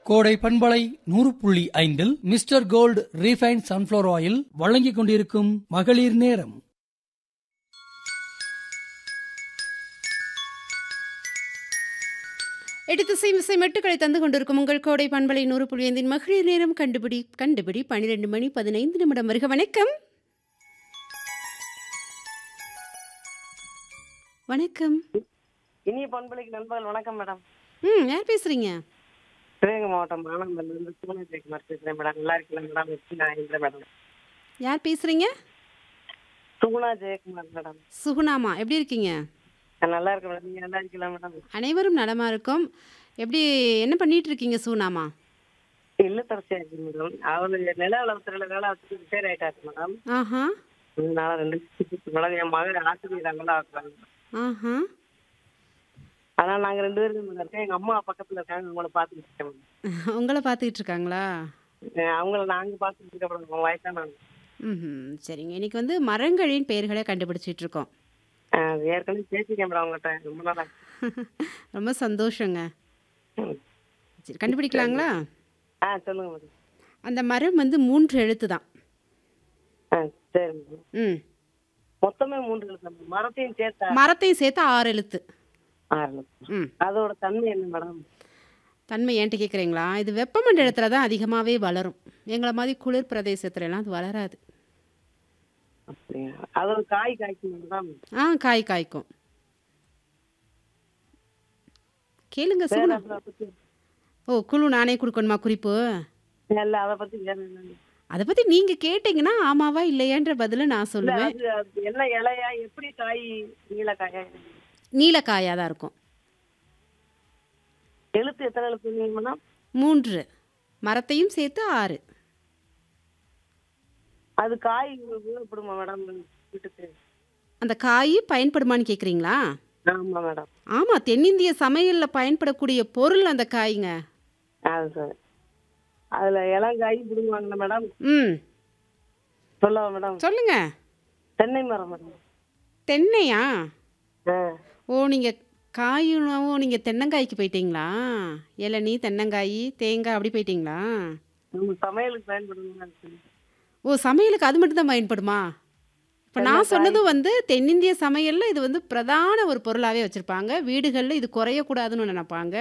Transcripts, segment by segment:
கோடை பண்பலை நூறு புள்ளி ஐந்தில் mister gold refine sunflower oil வழங்கிக் கொண்டிருக்கும் மகளிர் நேரம் எடுத்து மிசை மெட்டுக்களை தந்து கொண்டிருக்கும் உங்கள் கோடை பண்பலை நூறு புள்ளியந்தின் மகளிர் நேரம் கண்டுபிடி கண்டுபிடி பன்னிரெண்டு மணி பதினைந்து நிமிடம் வருக வணக்கம் வணக்கம் இனிய பண்பலைக்கு நண்பர்கள் வணக்கம் மேடம் ம் யார் பேசுறீங்க சிவகங்கை மாவட்டம் ஆனந்தல்ல இருந்து சுகுணா ஜெயக்குமார் பேசுறேன் மேடம் நல்லா இருக்கீங்களா மேடம் எப்படி நான் இருக்கிறேன் மேடம் யார் பேசுறீங்க சுகுணா ஜெயக்குமார் மேடம் சுகுணாமா எப்படி இருக்கீங்க நான் நல்லா இருக்கேன் மேடம் நீங்க நல்லா இருக்கீங்களா மேடம் அனைவரும் நலமா இருக்கும் எப்படி என்ன பண்ணிட்டு இருக்கீங்க சுகுணாமா இல்லத்தரசியா இருக்கு மேடம் அவரு நில வளர்த்துறையில வேலை வச்சு ரிட்டையர் ஆயிட்டாரு மேடம் ஆஹா அதனால ரெண்டு மேடம் என் மகன் ஆசிரியர் அங்கெல்லாம் ஆக்குறாங்க ஆஹா அதனால நாங்க ரெண்டு பேரும் மேடம் இருக்கேன் எங்க அம்மா பக்கத்துல இருக்காங்க அவங்கள பாத்துட்டு இருக்கேன் மேடம் உங்களை பார்த்துக்கிட்டு இருக்காங்களா அஹ் அவங்கள நாங்க பாத்துட்டு இருக்க மேடம் வயசானவங்க ம் சரிங்க இன்னைக்கு வந்து மரங்களின் பெயர்களை கண்டுபிடிச்சிட்டு இருக்கோம் அஹ் அது ஏற்கனவே பேசிருக்கேன் மேடம் அவங்ககிட்ட ரொம்ப நாளா ரொம்ப சந்தோஷங்க ம். சரி கண்டுபிடிக்கலாங்களா ஆ சொல்லுங்க மேடம் அந்த மரம் வந்து மூன்று எழுத்து தான் ஆ சரி மேடம் ம் மொத்தமே மூன்று எழுத்து மேடம். மரத்தையும் சேர்த்தா மரத்தையும் சேர்த்து ஆறு எழுத்து ஆறு எழுத்து. ம் அதோட தன்மை என்ன மேடம் தன்மை ஏன்ட்டு கேட்குறீங்களா இது வெப்பமண்டலத்தில் தான் அதிகமாகவே வளரும் எங்களை மாதிரி குளிர் பிரதேசத்துலலாம் அது வளராது அப்படியா அதோட காய் காய்க்கும் மேடம் ஆ காய் காய்க்கும் கேளுங்க வேற சுகுணா அதை பத்தி ஓ குழு நானே கொடுக்கணுமா குறிப்பு இல்ல அதை பத்தி வேற என்ன அதை பற்றி நீங்கள் கேட்டிங்கன்னா ஆமாவா இல்லையான்ற பதிலை நான் இல்ல சொல்லுவேன் அது அது என்ன இலையா எப்படி காய் நீல காயா நீலக்காயாக தான் இருக்கும் எழுத்து எத்தனை எழுத்து சொன்னீங்க மேடம் மூன்று மரத்தையும் சேர்த்து ஆறு அது காய் உபயோகப்படுமா மேடம் வீட்டுக்கு அந்த காய் பயன்படுமான்னு கேட்குறீங்களா ஆமா மேடம் ஆமாம் தென்னிந்திய சமையலில் பயன்படக்கூடிய பொருள் அந்த காய்ங்க அது சரி அதுல இளங்காய் பிடுங்குவாங்கல்ல மேடம் ம் சொல்லவா மேடம் சொல்லுங்க தென்னை மரம் மேடம் தென்னையா ஆ ஓ நீங்கள் காயுணவோ நீங்கள் தென்னங்காய்க்கு போயிட்டீங்களா இளநீ தென்னங்காய் தேங்காய் அப்படி போயிட்டீங்களா நம்ம சமையலுக்கு பயன்படுங்க ஓ சமையலுக்கு அது மட்டும்தான் பயன்படுமா இப்போ நான் சொன்னதும் வந்து தென்னிந்திய சமையலில் இது வந்து பிரதான ஒரு பொருளாகவே வச்சுருப்பாங்க வீடுகளில் இது குறையக்கூடாதுன்னு நினைப்பாங்க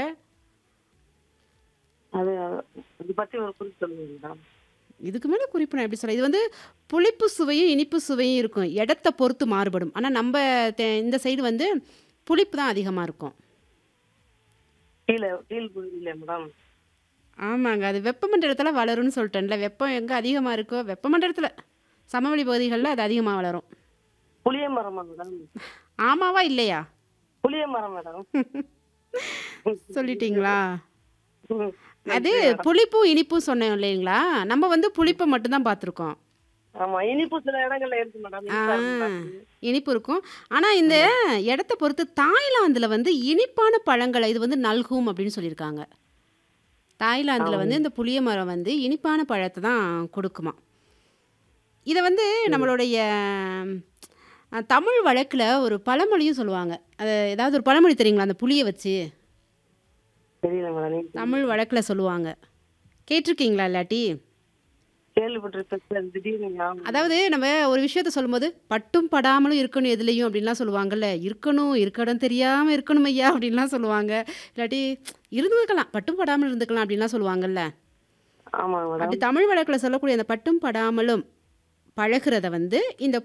அது அது பத்தி ஒரு குறிப்பு சொல்லுங்க மேடம் இதுக்கு மேலே குறிப்பு நான் எப்படி சொல்ல இது வந்து புளிப்பு சுவையும் இனிப்பு சுவையும் இருக்கும் இடத்த பொறுத்து மாறுபடும் ஆனால் நம்ம தெ- இந்த சைடு வந்து புளிப்பு தான் அதிகமாக இருக்கும் கீழே கீழ் பகுதியில மேடம் ஆமாங்க அது வெப்பமண்டலத்தில் வளரும்னு சொல்லிட்டேன்ல வெப்பம் எங்கே அதிகமாக இருக்கோ வெப்பமண்டலத்தில் சமவெளி பகுதிகளில் அது அதிகமாக வளரும் புளிய மரமா மேடம் ஆமாவா இல்லையா புளிய மரம் மேடம் சொல்லிட்டீங்களா ம். அது புளிப்பும் இனிப்பும் சொன்னோம் இல்லைங்களா நம்ம வந்து புளிப்பை மட்டும்தான் பார்த்துருக்கோம் ஆமா இனிப்பு சில இடங்கள்ல இருக்கு மேடம் ஆ, இனிப்பா இருக்கு பாத்து. இனிப்பு இருக்கும் ஆனால் இந்த இடத்த பொறுத்து தாய்லாந்தில் வந்து இனிப்பான பழங்களை இது வந்து நல்கும் அப்படின்னு சொல்லியிருக்காங்க தாய்லாந்தில் வந்து இந்த புளிய மரம் வந்து இனிப்பான பழத்தை தான் கொடுக்குமா இதை வந்து நம்மளுடைய அஹ், தமிழ் வழக்கில் ஒரு பழமொழியும் சொல்லுவாங்க அது ஏதாவது ஒரு பழமொழி தெரியுங்களா அந்த புளியை வச்சு தெரியல மேடம் நீங்க தமிழ் வழக்கில் சொல்லுவாங்க கேட்டிருக்கீங்களா இல்லாட்டி கேள்விப்பட்டிருப்பேன் திடீர்னு ஞாபகம் அதாவது நம்ம ஒரு விஷயத்த சொல்லும்போது பட்டும் படாமலும் இருக்கணும் எதுலேயும் அப்படின்லாம் சொல்லுவாங்கல்ல இருக்கணும் இருக்கடம் தெரியாமல் இருக்கணும் ஐயா அப்படின்லாம் சொல்லுவாங்க இல்லாட்டி இருந்துக்கலாம் பட்டும் படாமல் இருந்துக்கலாம் அப்படின்லாம் சொல்லுவாங்கல்ல ஆமா மேடம் அப்படி தமிழ் வழக்கில் சொல்லக்கூடிய அந்த பட்டும் படாமலும் பழகுறத வந்து இந்த